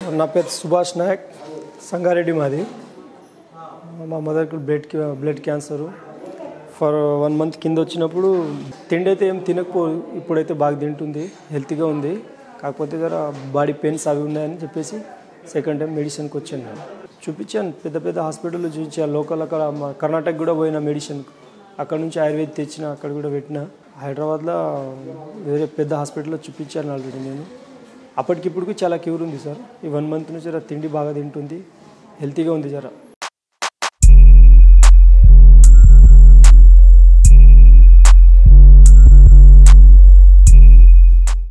నా పేరు సుభాష్ నాయక్ సంగారెడ్డి మాది మా మదర్కి blood blood cancer for one month కింద వచ్చినప్పుడు తిండి అయితే ఏం తినకపో ఇప్పుడైతే బాగా తింటుంది హెల్తీగా ఉంది కాకపోతే జర బాడీ పెయిన్స్ అవి ఉన్నాయని చెప్పేసి సెకండ్ టైం మెడిసిన్కి వచ్చాను నేను చూపించాను పెద్ద పెద్ద హాస్పిటల్లో చూపించాను లోకల్ అక్కడ మా కర్ణాటక కూడా పోయిన మెడిసిన్ అక్కడ నుంచి ఆయుర్వేద తెచ్చిన అక్కడ కూడా పెట్టిన హైదరాబాద్లో వేరే పెద్ద హాస్పిటల్లో చూపించాను ఆల్రెడీ నేను అప్పటికిప్పుడు చాలా క్యూర్ ఉంది సార్ ఈ వన్ మంత్ నుంచి జర తిండి బాగా తింటుంది హెల్తీగా ఉంది జర